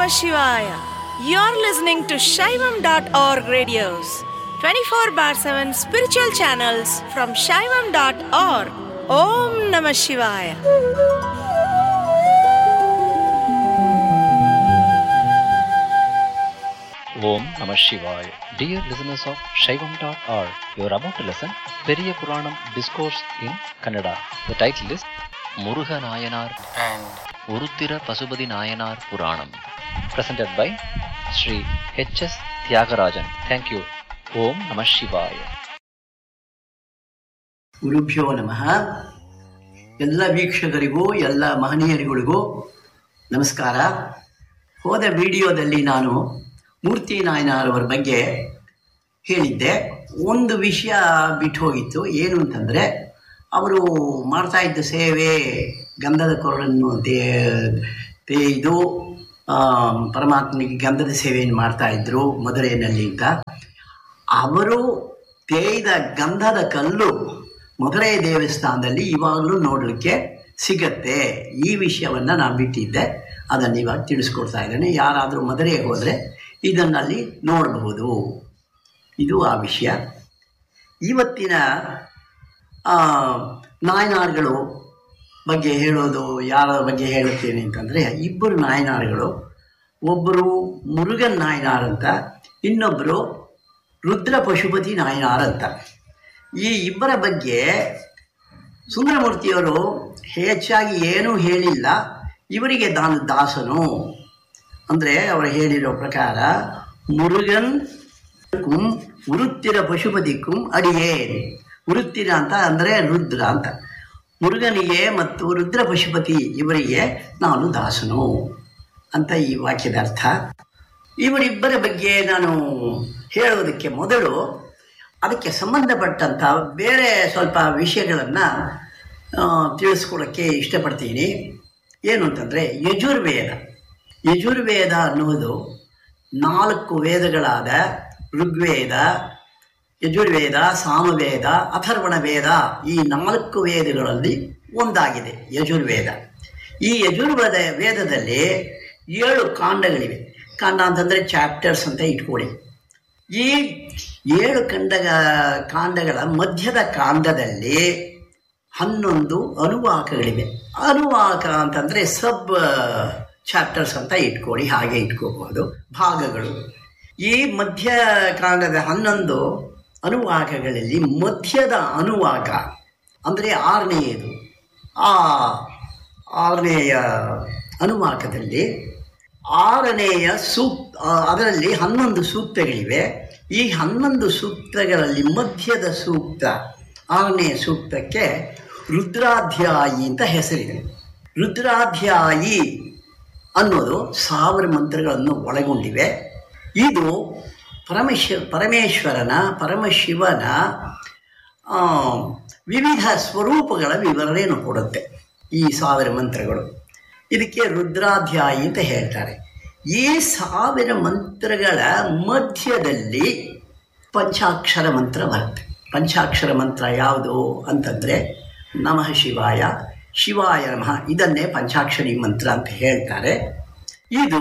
Shivaya. You're listening to Shaivam.org radios, 24 bar 7 spiritual channels from Shaivam.org. Om Namah Shivaya. Om Namah Shivaya. Dear listeners of Shaivam.org, you are about to listen Periya Puranam Discourse in Kannada. The title is Muruga Nayanar and Uruttira Pasupati Nayanar Puranam. Presented by Sri H.S. Tyagarajan. Thank you. Om Namah Shivaya. ಗುರುಭ್ಯೋ ನಮಃ ಎಲ್ಲ ವೀಕ್ಷಕರಿಗೂ ಎಲ್ಲ ಮಹನೀಯರಿಗಳಿಗೂ ನಮಸ್ಕಾರ ಹೋದ ವಿಡಿಯೋದಲ್ಲಿ ನಾನು ಮೂರ್ತಿ ನಾಯನರವರ ಬಗ್ಗೆ ಹೇಳಿದ್ದೆ ಒಂದು ವಿಷಯ ಬಿಟ್ಟು ಹೋಗಿತ್ತು ಏನು ಅಂತಂದರೆ ಅವರು ಮಾಡ್ತಾ ಇದ್ದ ಸೇವೆ ಗಂಧದ ಕೊರಳನ್ನು ತೇ ತೇಯ್ದು ಆ, ಪರಮಾತ್ಮನಿಗೆ ಗಂಧದ ಸೇವೆಯನ್ನು ಮಾಡ್ತಾ ಇದ್ರು ಮಧುರೈನಲ್ಲಿ ಅಂತ ಅವರು ತೇಯ್ದ ಗಂಧದ ಕಲ್ಲು ಮಧುರೈ ದೇವಸ್ಥಾನದಲ್ಲಿ ಇವಾಗಲೂ ನೋಡಲಿಕ್ಕೆ ಸಿಗತ್ತೆ ಈ ವಿಷಯವನ್ನು ನಾನು ಬಿಟ್ಟಿದ್ದೆ ಅದನ್ನು ಇವಾಗ ತಿಳಿಸ್ಕೊಡ್ತಾ ಇದ್ದೇನೆ ಯಾರಾದರೂ ಮಧುರೆಗೆ ಹೋದರೆ ಇದನ್ನಲ್ಲಿ ನೋಡಬಹುದು ಇದು ಆ ವಿಷಯ ಇವತ್ತಿನ ಆ, ನಾಯನಾರ್ಗಳು ಬಗ್ಗೆ ಹೇಳೋದು ಯಾರ ಬಗ್ಗೆ ಹೇಳುತ್ತೇನೆ ಅಂತಂದರೆ ಇಬ್ಬರು ನಾಯನಾರ್ಗಳು ಒಬ್ಬರು ಮುರುಗನ್ ನಾಯನಾರ್ ಅಂತ ಇನ್ನೊಬ್ಬರು ರುದ್ರ ಪಶುಪತಿ ನಾಯನಾರ್ ಅಂತ ಈ ಇಬ್ಬರ ಬಗ್ಗೆ ಸುಂದರಮೂರ್ತಿಯವರು ಹೆಚ್ಚಾಗಿ ಏನೂ ಹೇಳಿಲ್ಲ ಇವರಿಗೆ ನಾನು ದಾಸನು ಅಂದರೆ ಅವರು ಹೇಳಿರೋ ಪ್ರಕಾರ ಮುರುಗನ್ ಕುಂ ಉರುತ್ತಿರ ಪಶುಪತಿ ಕುಂ ಅಡಿಯೇನ್ ಉರುತ್ತಿರ ಅಂತ ಅಂದರೆ ರುದ್ರ ಅಂತ ಮುರುಗನಿಗೆ ಮತ್ತು ರುದ್ರ ಪಶುಪತಿ ಇವರಿಗೆ ನಾನು ದಾಸನು ಅಂತ ಈ ವಾಕ್ಯದ ಅರ್ಥ ಇವರಿಬ್ಬರ ಬಗ್ಗೆ ನಾನು ಹೇಳೋದಕ್ಕೆ ಮೊದಲು ಅದಕ್ಕೆ ಸಂಬಂಧಪಟ್ಟಂಥ ಬೇರೆ ಸ್ವಲ್ಪ ವಿಷಯಗಳನ್ನು ತಿಳಿಸ್ಕೊಡೋಕ್ಕೆ ಇಷ್ಟಪಡ್ತೀನಿ ಏನು ಅಂತಂದರೆ ಯಜುರ್ವೇದ ಯಜುರ್ವೇದ ಅನ್ನುವುದು ನಾಲ್ಕು ವೇದಗಳಾದ ಋಗ್ವೇದ ಯಜುರ್ವೇದ ಸಾಮವೇದ ಅಥರ್ವಣ ವೇದ ಈ ನಾಲ್ಕು ವೇದಗಳಲ್ಲಿ ಒಂದಾಗಿದೆ ಯಜುರ್ವೇದ ಈ ಯಜುರ್ವೇದ ವೇದದಲ್ಲಿ ಏಳು ಕಾಂಡಗಳಿವೆ ಕಾಂಡ ಅಂತಂದರೆ ಚಾಪ್ಟರ್ಸ್ ಅಂತ ಇಟ್ಕೊಳ್ಳಿ ಈ ಏಳು ಕಂಡ ಕಾಂಡಗಳ ಮಧ್ಯದ ಕಾಂಡದಲ್ಲಿ ಹನ್ನೊಂದು ಅನುವಾಕಗಳಿವೆ ಅನುವಾಕ ಅಂತಂದರೆ ಸಬ್ ಚಾಪ್ಟರ್ಸ್ ಅಂತ ಇಟ್ಕೊಳ್ಳಿ ಹಾಗೆ ಇಟ್ಕೋಬಹುದು ಭಾಗಗಳು ಈ ಮಧ್ಯ ಕಾಂಡದ ಹನ್ನೊಂದು ಅನುವಾಕಗಳಲ್ಲಿ ಮಧ್ಯದ ಅನುವಾಕ ಅಂದರೆ ಆರನೆಯದು ಆ ಆರನೆಯ ಅನುವಾಕದಲ್ಲಿ ಆರನೆಯ ಸೂಕ್ತ ಅದರಲ್ಲಿ ಹನ್ನೊಂದು ಸೂಕ್ತಗಳಿವೆ ಈ ಹನ್ನೊಂದು ಸೂಕ್ತಗಳಲ್ಲಿ ಮಧ್ಯದ ಸೂಕ್ತ ಆರನೆಯ ಸೂಕ್ತಕ್ಕೆ ರುದ್ರಾಧ್ಯಾಯಿ ಅಂತ ಹೆಸರಿದೆ ರುದ್ರಾಧ್ಯಾಯಿ ಅನ್ನೋದು ಸಾವಿರ ಮಂತ್ರಗಳನ್ನು ಒಳಗೊಂಡಿವೆ ಇದು ಪರಮೇಶ್ವ ಪರಮೇಶ್ವರನ ಪರಮಶಿವನ ಆ, ವಿವಿಧ ಸ್ವರೂಪಗಳ ವಿವರಣೆಯನ್ನು ಕೊಡುತ್ತೆ ಈ ಸಾವಿರ ಮಂತ್ರಗಳು ಇದಕ್ಕೆ ರುದ್ರಾಧ್ಯಾಯಿ ಅಂತ ಹೇಳ್ತಾರೆ ಈ ಸಾವಿರ ಮಂತ್ರಗಳ ಮಧ್ಯದಲ್ಲಿ ಪಂಚಾಕ್ಷರ ಮಂತ್ರ ಬರುತ್ತೆ ಪಂಚಾಕ್ಷರ ಮಂತ್ರ ಯಾವುದು ಅಂತಂದರೆ ನಮಃ ಶಿವಾಯ ಶಿವಾಯ ನಮಃ ಇದನ್ನೇ ಪಂಚಾಕ್ಷರಿ ಮಂತ್ರ ಅಂತ ಹೇಳ್ತಾರೆ ಇದು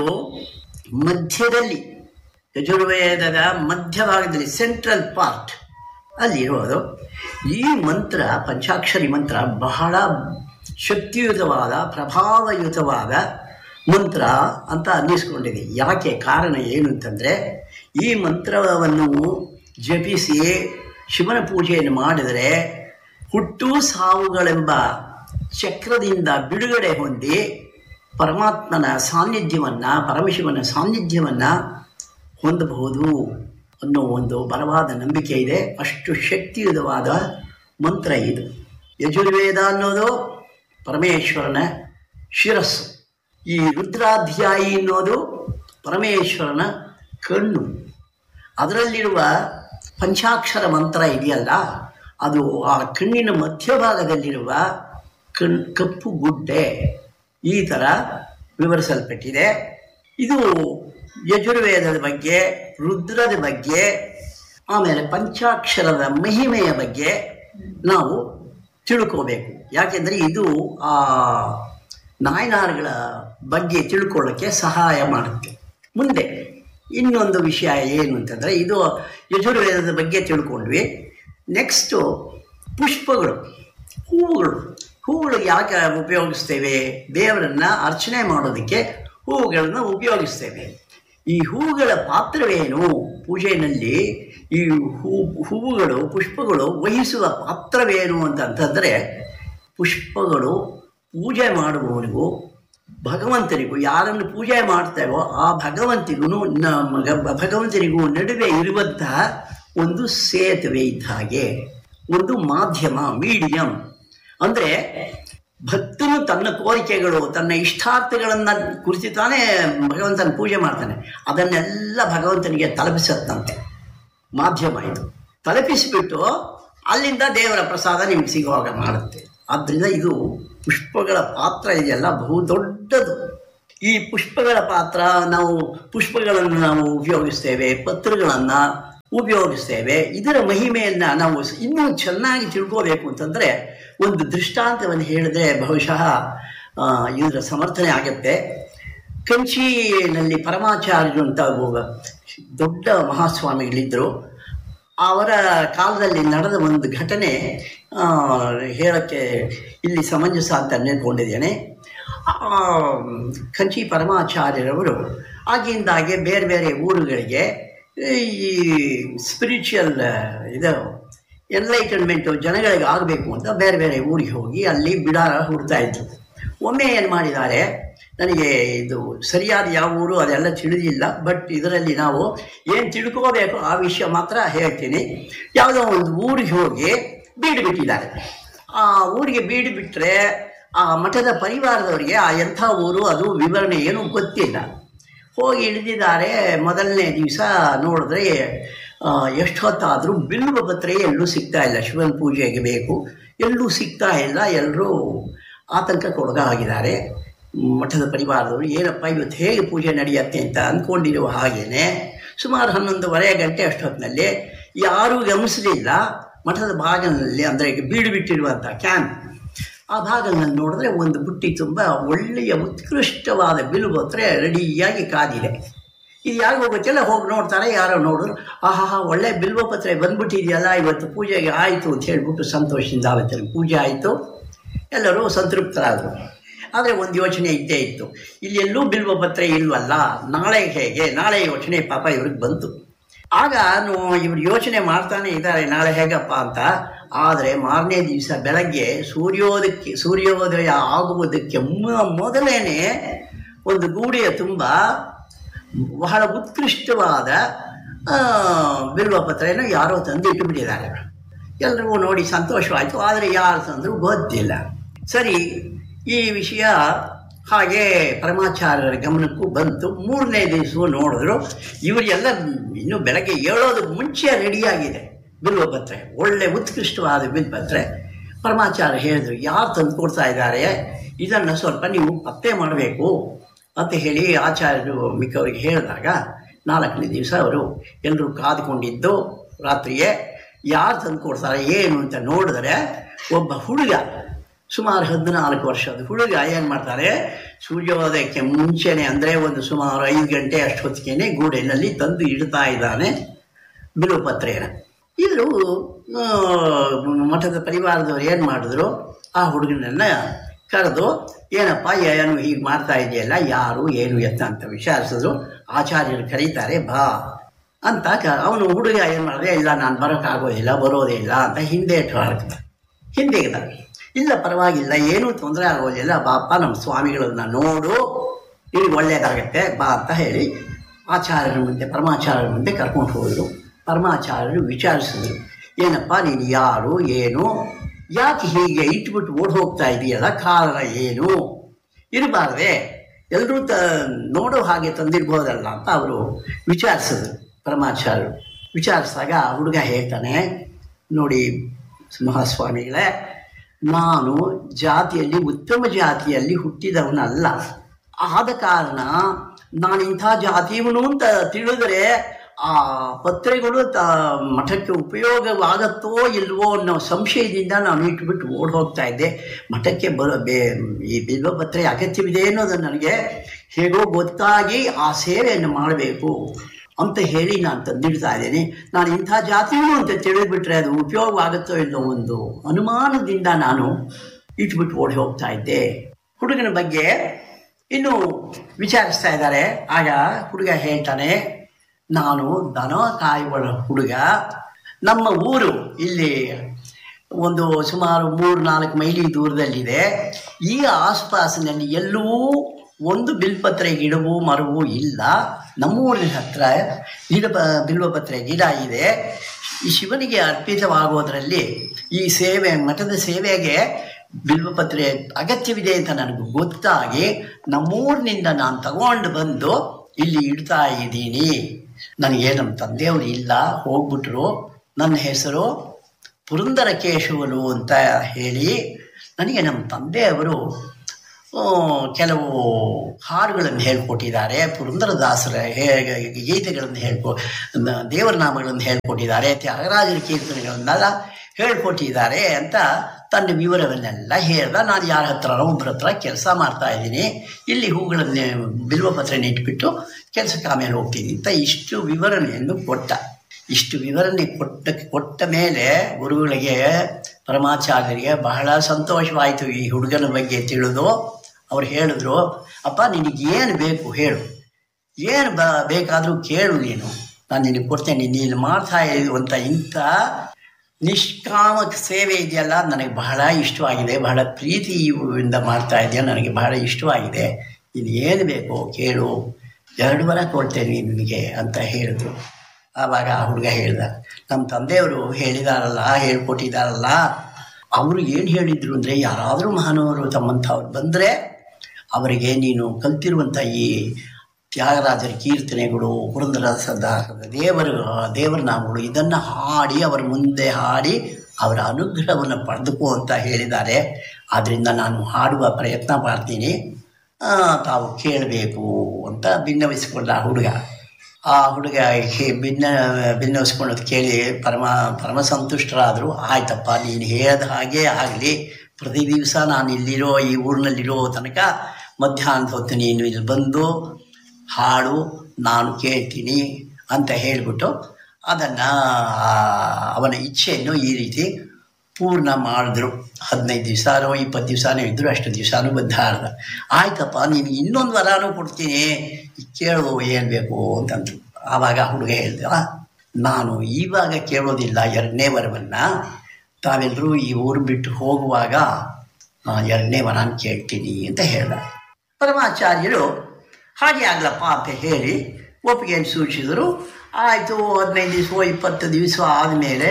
ಮಧ್ಯದಲ್ಲಿ ಯಜುರ್ವೇದದ ಮಧ್ಯಭಾಗದಲ್ಲಿ ಸೆಂಟ್ರಲ್ ಪಾರ್ಟ್ ಅಲ್ಲಿರೋದು ಈ ಮಂತ್ರ ಪಂಚಾಕ್ಷರಿ ಮಂತ್ರ ಬಹಳ ಶಕ್ತಿಯುತವಾದ ಪ್ರಭಾವಯುತವಾದ ಮಂತ್ರ ಅಂತ ಅನ್ನಿಸ್ಕೊಂಡಿದೆ ಯಾಕೆ ಕಾರಣ ಏನು ಅಂತಂದರೆ ಈ ಮಂತ್ರವನ್ನು ಜಪಿಸಿ ಶಿವನ ಪೂಜೆಯನ್ನು ಮಾಡಿದರೆ ಹುಟ್ಟು ಸಾವುಗಳೆಂಬ ಚಕ್ರದಿಂದ ಬಿಡುಗಡೆ ಹೊಂದಿ ಪರಮಾತ್ಮನ ಸಾನ್ನಿಧ್ಯವನ್ನು ಪರಮಶಿವನ ಸಾನ್ನಿಧ್ಯವನ್ನು ಹೊಂದಬಹುದು ಅನ್ನೋ ಒಂದು ಬಲವಾದ ನಂಬಿಕೆ ಇದೆ ಅಷ್ಟು ಶಕ್ತಿಯುತವಾದ ಮಂತ್ರ ಇದು ಯಜುರ್ವೇದ ಅನ್ನೋದು ಪರಮೇಶ್ವರನ ಶಿರಸ್ಸು ಈ ರುದ್ರಾಧ್ಯಾಯಿ ಅನ್ನೋದು ಪರಮೇಶ್ವರನ ಕಣ್ಣು ಅದರಲ್ಲಿರುವ ಪಂಚಾಕ್ಷರ ಮಂತ್ರ ಇದೆಯಲ್ಲ ಅದು ಆ ಕಣ್ಣಿನ ಮಧ್ಯಭಾಗದಲ್ಲಿರುವ ಕಣ್ ಕಪ್ಪು ಗುಡ್ಡೆ ಈ ಥರ ವಿವರಿಸಲ್ಪಟ್ಟಿದೆ ಇದು ಯಜುರ್ವೇದದ ಬಗ್ಗೆ ರುದ್ರದ ಬಗ್ಗೆ ಆಮೇಲೆ ಪಂಚಾಕ್ಷರದ ಮಹಿಮೆಯ ಬಗ್ಗೆ ನಾವು ತಿಳ್ಕೋಬೇಕು ಯಾಕೆಂದರೆ ಇದು ಆ ನಾಯನಾರ್ಗಳ ಬಗ್ಗೆ ತಿಳ್ಕೊಳ್ಳೋಕ್ಕೆ ಸಹಾಯ ಮಾಡುತ್ತೆ ಮುಂದೆ ಇನ್ನೊಂದು ವಿಷಯ ಏನು ಅಂತಂದರೆ ಇದು ಯಜುರ್ವೇದದ ಬಗ್ಗೆ ತಿಳ್ಕೊಂಡ್ವಿ ನೆಕ್ಸ್ಟು ಪುಷ್ಪಗಳು ಹೂವುಗಳು ಹೂವುಗಳು ಯಾಕೆ ಉಪಯೋಗಿಸ್ತೇವೆ ದೇವರನ್ನ ಅರ್ಚನೆ ಮಾಡೋದಕ್ಕೆ ಹೂವುಗಳನ್ನು ಉಪಯೋಗಿಸ್ತೇವೆ ಈ ಹೂವುಗಳ ಪಾತ್ರವೇನು ಪೂಜೆಯಲ್ಲಿ ಈ ಹೂ ಹೂವುಗಳು ಪುಷ್ಪಗಳು ವಹಿಸುವ ಪಾತ್ರವೇನು ಅಂತಂತಂದರೆ ಪುಷ್ಪಗಳು ಪೂಜೆ ಮಾಡುವವನಿಗೂ ಭಗವಂತನಿಗೂ ಯಾರನ್ನು ಪೂಜೆ ಮಾಡ್ತೇವೋ ಆ ಭಗವಂತಿಗೂ ನಮ್ಮ ಭಗವಂತನಿಗೂ ನಡುವೆ ಇರುವಂತಹ ಒಂದು ಸೇತುವೆ ಇದ್ದ ಹಾಗೆ ಒಂದು ಮಾಧ್ಯಮ ಮೀಡಿಯಂ ಅಂದರೆ ಭಕ್ತನು ತನ್ನ ಕೋರಿಕೆಗಳು ತನ್ನ ಇಷ್ಟಾರ್ಥಗಳನ್ನು ಕುರಿತು ತಾನೇ ಭಗವಂತನ ಪೂಜೆ ಮಾಡ್ತಾನೆ ಅದನ್ನೆಲ್ಲ ಭಗವಂತನಿಗೆ ತಲುಪಿಸತ್ತಂತೆ ಮಾಧ್ಯಮ ಇದು ತಲುಪಿಸಿಬಿಟ್ಟು ಅಲ್ಲಿಂದ ದೇವರ ಪ್ರಸಾದ ನಿಮ್ಗೆ ಸಿಗುವಾಗ ಮಾಡುತ್ತೆ ಆದ್ದರಿಂದ ಇದು ಪುಷ್ಪಗಳ ಪಾತ್ರ ಇದೆಯಲ್ಲ ಬಹು ದೊಡ್ಡದು ಈ ಪುಷ್ಪಗಳ ಪಾತ್ರ ನಾವು ಪುಷ್ಪಗಳನ್ನು ನಾವು ಉಪಯೋಗಿಸ್ತೇವೆ ಪತ್ರಗಳನ್ನು ಉಪಯೋಗಿಸ್ತೇವೆ ಇದರ ಮಹಿಮೆಯನ್ನು ನಾವು ಇನ್ನೂ ಚೆನ್ನಾಗಿ ತಿಳ್ಕೋಬೇಕು ಅಂತಂದರೆ ಒಂದು ದೃಷ್ಟಾಂತವನ್ನು ಹೇಳಿದ್ರೆ ಬಹುಶಃ ಆ, ಇದರ ಸಮರ್ಥನೆ ಆಗುತ್ತೆ ಕಂಚಿನಲ್ಲಿ ಪರಮಾಚಾರ್ಯರು ಅಂತ ಒಬ್ಬ ದೊಡ್ಡ ಮಹಾಸ್ವಾಮಿಗಳಿದ್ದರು ಅವರ ಕಾಲದಲ್ಲಿ ನಡೆದ ಒಂದು ಘಟನೆ ಆ, ಹೇಳಕ್ಕೆ ಇಲ್ಲಿ ಸಮಂಜಸ ಅಂತ ನೆನ್ಕೊಂಡಿದ್ದೇನೆ ಆ, ಕಂಚಿ ಪರಮಾಚಾರ್ಯರವರು ಆಗಿಂದಾಗೆ ಬೇರೆ ಬೇರೆ ಊರುಗಳಿಗೆ ಈ ಸ್ಪಿರಿಚುವಲ್ ಇದು ಎನ್ಲೈಟನ್ಮೆಂಟು ಜನಗಳಿಗೆ ಆಗಬೇಕು ಅಂತ ಬೇರೆ ಬೇರೆ ಊರಿಗೆ ಹೋಗಿ ಅಲ್ಲಿ ಬಿಡಾರ ಹುಡ್ತಾ ಇದ್ರು ಒಮ್ಮೆ ಏನು ಮಾಡಿದ್ದಾರೆ ನನಗೆ ಇದು ಸರಿಯಾದ ಯಾವ ಊರು ಅದೆಲ್ಲ ತಿಳಿದಿಲ್ಲ ಬಟ್ ಇದರಲ್ಲಿ ನಾವು ಏನು ತಿಳ್ಕೋಬೇಕು ಆ ವಿಷಯ ಮಾತ್ರ ಹೇಳ್ತೀನಿ ಯಾವುದೋ ಒಂದು ಊರಿಗೆ ಹೋಗಿ ಬೀಡು ಬಿಟ್ಟಿದ್ದಾರೆ ಆ ಊರಿಗೆ ಬೀಡು ಬಿಟ್ಟರೆ ಆ ಮಠದ ಪರಿವಾರದವರಿಗೆ ಆ ಎಂಥ ಊರು ಅದು ವಿವರಣೆ ಏನು ಗೊತ್ತಿಲ್ಲ ಹೋಗಿ ಇಳಿದಿದ್ದಾರೆ ಮೊದಲನೇ ದಿವಸ ನೋಡಿದ್ರೆ ಆ, ಎಷ್ಟು ಹೊತ್ತಾದರೂ ಬಿಲ್ವ ಪತ್ರೆ ಎಲ್ಲೂ ಸಿಗ್ತಾ ಇಲ್ಲ ಶಿವನ ಪೂಜೆಗೆ ಬೇಕು ಎಲ್ಲೂ ಸಿಗ್ತಾ ಇಲ್ಲ ಎಲ್ಲರೂ ಆತಂಕಕ್ಕೊಳಗಾಗಿದ್ದಾರೆ ಮಠದ ಪರಿವಾರದವರು ಏನಪ್ಪ ಇವತ್ತು ಹೇಗೆ ಪೂಜೆ ನಡೆಯುತ್ತೆ ಅಂತ ಅಂದ್ಕೊಂಡಿರುವ ಹಾಗೇನೆ ಸುಮಾರು ಹನ್ನೊಂದುವರೆ ಗಂಟೆ ಅಷ್ಟೊತ್ತಿನಲ್ಲಿ ಯಾರೂ ಗಮನಿಸಲಿಲ್ಲ ಮಠದ ಭಾಗದಲ್ಲಿ ಅಂದರೆ ಬೀಡು ಬಿಟ್ಟಿರುವಂಥ ಕ್ಯಾಂಪ್ ಆ ಭಾಗದಲ್ಲಿ ನೋಡಿದ್ರೆ ಒಂದು ಬುಟ್ಟಿ ತುಂಬ ಒಳ್ಳೆಯ ಉತ್ಕೃಷ್ಟವಾದ ಬಿಲ್ವತ್ರೆ ರೆಡಿಯಾಗಿ ಕಾದಿದೆ ಇದು ಯಾರಿಗೂ ಗೊತ್ತಿಲ್ಲ ಹೋಗಿ ನೋಡ್ತಾರೆ ಯಾರೋ ನೋಡಿದ್ರು ಆಹಾ ಒಳ್ಳೆ ಬಿಲ್ವಪತ್ರೆ ಬಂದ್ಬಿಟ್ಟಿದೆಯಲ್ಲ ಇವತ್ತು ಪೂಜೆಗೆ ಆಯಿತು ಅಂತ ಹೇಳ್ಬಿಟ್ಟು ಸಂತೋಷದಿಂದ ಆವತ್ತಿನ ಪೂಜೆ ಆಯಿತು ಎಲ್ಲರೂ ಸಂತೃಪ್ತರಾದರು ಆದರೆ ಒಂದು ಯೋಚನೆ ಇದ್ದೇ ಇತ್ತು ಇಲ್ಲಿ ಎಲ್ಲೂ ಬಿಲ್ವಪತ್ರೆ ಇಲ್ವಲ್ಲ ನಾಳೆ ಹೇಗೆ ನಾಳೆ ಯೋಚನೆ ಪಾಪ ಇವ್ರಿಗೆ ಬಂತು ಆಗ ಇವ್ರು ಯೋಚನೆ ಮಾಡ್ತಾನೆ ಇದ್ದಾರೆ ನಾಳೆ ಹೇಗಪ್ಪ ಅಂತ ಆದರೆ ಮಾರನೇ ದಿವಸ ಬೆಳಗ್ಗೆ ಸೂರ್ಯೋದಯಕ್ಕೆ ಸೂರ್ಯೋದಯ ಆಗುವುದಕ್ಕೆ ಮೊ- ಮೊದಲೇನೆ ಒಂದು ಗೂಡಿಯ ತುಂಬ ಬಹಳ ಉತ್ಕೃಷ್ಟವಾದ ಆ, ಬಿಲ್ವಪತ್ರೆಯನ್ನು ಯಾರೋ ತಂದು ಇಟ್ಟುಬಿಟ್ಟಿದ್ದಾರೆ ಎಲ್ರಿಗೂ ನೋಡಿ ಸಂತೋಷವಾಯಿತು ಆದರೆ ಯಾರು ತಂದರೂ ಗೊತ್ತಿಲ್ಲ ಸರಿ ಈ ವಿಷಯ ಹಾಗೆ ಪರಮಾಚಾರ್ಯರ ಗಮನಕ್ಕೂ ಬಂತು ಮೂರನೇ ದಿವಸ ನೋಡಿದ್ರು ಇವರೆಲ್ಲ ಇನ್ನು ಬೆಳಗ್ಗೆ ಏಳೋದಕ್ಕೆ ಮುಂಚೆ ರೆಡಿಯಾಗಿದೆ ಬಿಲ್ವಪತ್ರೆ ಒಳ್ಳೆ ಉತ್ಕೃಷ್ಟವಾದ ಬಿಲ್ಪತ್ರೆ ಪರಮಾಚಾರ್ಯ ಹೇಳಿದ್ರು ಯಾರು ತಂದು ಕೊಡ್ತಾ ಇದ್ದಾರೆ ಇದನ್ನು ಸ್ವಲ್ಪ ನೀವು ಪತ್ತೆ ಮಾಡಬೇಕು ಅಂತ ಹೇಳಿ ಆಚಾರ್ಯರು ಮಿಕ್ಕವರಿಗೆ ಹೇಳಿದಾಗ ನಾಲ್ಕನೇ ದಿವಸ ಅವರು ಎಲ್ಲರೂ ಕಾದುಕೊಂಡಿದ್ದು ರಾತ್ರಿಯೇ ಯಾರು ತಂದು ಕೊಡ್ತಾರೆ ಏನು ಅಂತ ನೋಡಿದ್ರೆ ಒಬ್ಬ ಹುಡುಗ ಸುಮಾರು ಹದಿನಾಲ್ಕು ವರ್ಷದ ಹುಡುಗ ಏನು ಮಾಡ್ತಾರೆ ಸೂರ್ಯೋದಯಕ್ಕೆ ಮುಂಚೆನೆ ಅಂದರೆ ಒಂದು ಸುಮಾರು ಐದು ಗಂಟೆ ಅಷ್ಟೊತ್ತಿಗೆ ಗೂಡಿನಲ್ಲಿ ತಂದು ಇಡ್ತಾ ಇದ್ದಾನೆ ಬಿಲ್ವಪತ್ರೆಯನ್ನು ಇವರು ಮಠದ ಪರಿವಾರದವ್ರು ಏನು ಮಾಡಿದ್ರು ಆ ಹುಡುಗನನ್ನ ಕರೆದು ಏನಪ್ಪ ಏನು ಹೀಗೆ ಮಾಡ್ತಾ ಇದೆಯಲ್ಲ ಯಾರು ಏನು ಎತ್ತ ಅಂತ ವಿಚಾರಿಸಿದ್ರು ಆಚಾರ್ಯರು ಕರೀತಾರೆ ಬಾ ಅಂತ ಕ ಅವನು ಹುಡುಗ ಏನು ಮಾಡಿದ್ರೆ ಇಲ್ಲ ನಾನು ಬರೋಕ್ಕಾಗೋದಿಲ್ಲ ಬರೋದೇ ಇಲ್ಲ ಅಂತ ಹಿಂದೆ ಹಾಡ್ತ ಹಿಂದೆಗ್ದ ಇಲ್ಲ ಪರವಾಗಿಲ್ಲ ಏನೂ ತೊಂದರೆ ಆಗೋದಿಲ್ಲ ಬಾಪ ನಮ್ಮ ಸ್ವಾಮಿಗಳನ್ನ ನೋಡು ನಿನಗೆ ಒಳ್ಳೆಯದಾಗತ್ತೆ ಬಾ ಅಂತ ಹೇಳಿ ಆಚಾರ್ಯರ ಮುಂದೆ ಪರಮಾಚಾರ್ಯರ ಮುಂದೆ ಕರ್ಕೊಂಡು ಹೋದರು ಪರಮಾಚಾರ್ಯರು ವಿಚಾರಿಸಿದ್ರು ಏನಪ್ಪ ನೀನು ಯಾರು ಏನು ಯಾಕೆ ಹೀಗೆ ಇಟ್ಬಿಟ್ಟು ಓಡ್ ಹೋಗ್ತಾ ಇದೆಯಲ್ಲ ಕಾರಣ ಏನು ಇರಬಾರ್ದೆ ಎಲ್ಲರೂ ತ ನೋಡೋ ಹಾಗೆ ತಂದಿರ್ಬೋದಲ್ಲ ಅಂತ ಅವರು ವಿಚಾರಿಸಿದ್ರು ಪರಮಾಚಾರ್ಯರು ವಿಚಾರಿಸಿದಾಗ ಆ ಹುಡುಗ ಹೇಳ್ತಾನೆ ನೋಡಿ ಮಹಾಸ್ವಾಮಿಗಳೇ ನಾನು ಜಾತಿಯಲ್ಲಿ ಉತ್ತಮ ಜಾತಿಯಲ್ಲಿ ಹುಟ್ಟಿದವನಲ್ಲ ಆದ ಕಾರಣ ನಾನು ಇಂಥ ಜಾತಿಯವನು ಅಂತ ತಿಳಿದರೆ ಆ ಪತ್ರೆಗಳು ತ ಮಠಕ್ಕೆ ಉಪಯೋಗವಾಗತ್ತೋ ಇಲ್ವೋ ಅನ್ನೋ ಸಂಶಯದಿಂದ ನಾನು ಇಟ್ಬಿಟ್ಟು ಓಡ್ ಹೋಗ್ತಾ ಇದ್ದೆ ಮಠಕ್ಕೆ ಬರೋ ಬೇ ಈ ಬಿಲ್ವ ಪತ್ರೆ ಅಗತ್ಯವಿದೆ ಅನ್ನೋದು ನನಗೆ ಹೇಗೋ ಗೊತ್ತಾಗಿ ಆ ಸೇವೆಯನ್ನು ಮಾಡಬೇಕು ಅಂತ ಹೇಳಿ ನಾನು ತಂದಿಡ್ತಾ ಇದ್ದೇನೆ ನಾನು ಇಂಥ ಜಾತಿಯೂ ಅಂತ ತಿಳಿದ್ಬಿಟ್ರೆ ಅದು ಉಪಯೋಗವಾಗುತ್ತೋ ಇಲ್ಲೋ ಒಂದು ಅನುಮಾನದಿಂದ ನಾನು ಇಟ್ಬಿಟ್ಟು ಓಡಿ ಹೋಗ್ತಾ ಇದ್ದೆ ಹುಡುಗನ ಬಗ್ಗೆ ಇನ್ನು ವಿಚಾರಿಸ್ತಾ ಇದ್ದಾರೆ ಆಗ ಹುಡುಗ ಹೇಳ್ತಾನೆ ನಾನು ದನ ಕಾಯುವ ಹುಡುಗ ನಮ್ಮ ಊರು ಇಲ್ಲಿ ಒಂದು ಸುಮಾರು ಮೂರು ನಾಲ್ಕು ಮೈಲಿ ದೂರದಲ್ಲಿದೆ ಈ ಆಸುಪಾಸಿನಲ್ಲಿ ಎಲ್ಲೂ ಒಂದು ಬಿಲ್ಪತ್ರೆ ಗಿಡವೂ ಮರವೂ ಇಲ್ಲ ನಮ್ಮೂರಿನ ಹತ್ರ ಗಿಡ ಬಿಲ್ವಪತ್ರೆ ಗಿಡ ಇದೆ ಈ ಶಿವನಿಗೆ ಅರ್ಪಿತವಾಗೋದರಲ್ಲಿ ಈ ಸೇವೆ ಮಠದ ಸೇವೆಗೆ ಬಿಲ್ವಪತ್ರೆ ಅಗತ್ಯವಿದೆ ಅಂತ ನನಗೆ ಗೊತ್ತಾಗಿ ನಮ್ಮೂರಿನಿಂದ ನಾನು ತಗೊಂಡು ಬಂದು ಇಲ್ಲಿ ಇಡ್ತಾ ಇದ್ದೀನಿ ನನಗೆ ನಮ್ಮ ತಂದೆಯವರು ಇಲ್ಲ ಹೋಗ್ಬಿಟ್ರು ನನ್ನ ಹೆಸರು ಪುರಂದರ ಕೇಶವನು ಅಂತ ಹೇಳಿ ನನಗೆ ನಮ್ಮ ತಂದೆಯವರು ಆ, ಕೆಲವು ಹಾಡುಗಳನ್ನು ಹೇಳ್ಕೊಟ್ಟಿದ್ದಾರೆ ಪುರಂದರದಾಸರ ಹೇ ಗೀತೆಗಳನ್ನು ಹೇಳ್ಕೊ ನ- ದೇವರ ನಾಮಗಳನ್ನು ಹೇಳ್ಕೊಟ್ಟಿದ್ದಾರೆ ತ್ಯಾಗರಾಜರ ಕೀರ್ತನೆಗಳನ್ನೆಲ್ಲ ಹೇಳ್ಕೊಟ್ಟಿದ್ದಾರೆ ಅಂತ ತನ್ನ ವಿವರವನ್ನೆಲ್ಲ ಹೇಳ್ದ ನಾನು ಯಾರ ಹತ್ರ ಒಬ್ಬರ ಹತ್ರ ಕೆಲಸ ಮಾಡ್ತಾ ಇದ್ದೀನಿ ಇಲ್ಲಿ ಹೂಗಳನ್ನೇ ಬಿಲ್ವಪತ್ರೆನ ಇಟ್ಬಿಟ್ಟು ಕೆಲಸಕ್ಕೆ ಆಮೇಲೆ ಹೋಗ್ತೀನಿ ಅಂತ ಇಷ್ಟು ವಿವರಣೆಯನ್ನು ಕೊಟ್ಟ ಇಷ್ಟು ವಿವರಣೆ ಕೊಟ್ಟ ಕೊಟ್ಟ ಮೇಲೆ ಗುರುಗಳಿಗೆ ಪರಮಾಚಾರ್ಯರಿಗೆ ಬಹಳ ಸಂತೋಷವಾಯಿತು ಈ ಹುಡುಗನ ಬಗ್ಗೆ ತಿಳಿದು ಅವ್ರು ಹೇಳಿದ್ರು ಅಪ್ಪ ನಿನಗೇನು ಬೇಕು ಹೇಳು ಏನು ಬ ಬೇಕಾದರೂ ಕೇಳು ನೀನು ನಾನು ನಿನಗೆ ಕೊಡ್ತೇನೆ ನೀನು ಮಾಡ್ತಾ ಇರುವಂಥ ಇಂಥ ನಿಷ್ಕಾಮ ಸೇವೆ ಇದೆಯಲ್ಲ ನನಗೆ ಬಹಳ ಇಷ್ಟವಾಗಿದೆ ಬಹಳ ಪ್ರೀತಿಯಿಂದ ಮಾಡ್ತಾ ಇದೆಯಾ ನನಗೆ ಬಹಳ ಇಷ್ಟವಾಗಿದೆ ನೀನು ಏನು ಬೇಕು ಕೇಳು ಎರಡು ವರ ಕೊಡ್ತೇನೆ ನಿನಗೆ ಅಂತ ಹೇಳಿದ್ರು ಆವಾಗ ಆ ಹುಡುಗ ಹೇಳ್ದ ನಮ್ಮ ತಂದೆಯವರು ಹೇಳಿದಾರಲ್ಲ ಹೇಳ್ಕೊಟ್ಟಿದ್ದಾರಲ್ಲ ಅವರು ಏನು ಹೇಳಿದ್ರು ಅಂದರೆ ಯಾರಾದರೂ ಮಹಾನವರು ತಮ್ಮಂಥವ್ರು ಬಂದರೆ ಅವರಿಗೆ ನೀನು ಕಲ್ತಿರುವಂಥ ಈ ತ್ಯಾಗರಾಜರ ಕೀರ್ತನೆಗಳು ಪುರಂದರದಾಸದ ದೇವರ ದೇವರ ನಾಮಗಳು ಇದನ್ನು ಹಾಡಿ ಅವರ ಮುಂದೆ ಹಾಡಿ ಅವರ ಅನುಗ್ರಹವನ್ನು ಪಡೆದುಕೋ ಅಂತ ಹೇಳಿದ್ದಾರೆ ಆದ್ದರಿಂದ ನಾನು ಹಾಡುವ ಪ್ರಯತ್ನ ಮಾಡ್ತೀನಿ ಆ, ತಾವು ಕೇಳಬೇಕು ಅಂತ ಭಿನ್ನವಿಸಿಕೊಂಡ ಆ ಹುಡುಗ ಆ ಹುಡುಗ ಹೇ- ಭಿನ್ನ ಭಿನ್ನವಿಸ್ಕೊಳ್ಳೋದು ಕೇಳಿ ಪರಮ ಪರಮ ಸಂತುಷ್ಟರಾದರು ಆಯ್ತಪ್ಪ ನೀನು ಹೇಳ್ದ ಹಾಗೆ ಆಗಲಿ ಪ್ರತಿ ದಿವಸ ನಾನು ಇಲ್ಲಿರೋ ಈ ಊರಿನಲ್ಲಿರೋ ತನಕ ಮಧ್ಯಾಹ್ನದ ಹೊತ್ತು ನೀನು ಇಲ್ಲಿ ಬಂದು ಹಾಡು ನಾನು ಕೇಳ್ತೀನಿ ಅಂತ ಹೇಳಿಬಿಟ್ಟು ಅದನ್ನು ಅವನ ಇಚ್ಛೆಯನ್ನು ಈ ರೀತಿ ಪೂರ್ಣ ಮಾಡಿದ್ರು ಹದಿನೈದು ದಿವಸನೋ ಇಪ್ಪತ್ತು ದಿವಸನೋ ಇದ್ದರು ಅಷ್ಟು ದಿವಸನೂ ಬಂದು ಹಾಡ್ದ ಆಯ್ತಪ್ಪ ನೀನು ಇನ್ನೊಂದು ವರನೂ ಕೊಡ್ತೀನಿ ಕೇಳು ಏನು ಬೇಕು ಅಂತಂದ್ರು ಆವಾಗ ಹುಡುಗ ಹೇಳ್ದ ನಾನು ಇವಾಗ ಕೇಳೋದಿಲ್ಲ ಎರಡನೇ ವರವನ್ನು ತಾವೆಲ್ಲರೂ ಈ ಊರು ಬಿಟ್ಟು ಹೋಗುವಾಗ ನಾನು ಎರಡನೇ ವರನ ಕೇಳ್ತೀನಿ ಅಂತ ಹೇಳ್ದ ಪರಮಾಚಾರ್ಯರು ಹಾಗೆ ಆಗ್ಲಪ್ಪ ಅಂತ ಹೇಳಿ ಒಪ್ಪಿಗೆಯನ್ನು ಸೂಚಿಸಿದರು ಆಯಿತು ಹದಿನೈದು ದಿವಸ ಇಪ್ಪತ್ತು ದಿವಸ ಆದಮೇಲೆ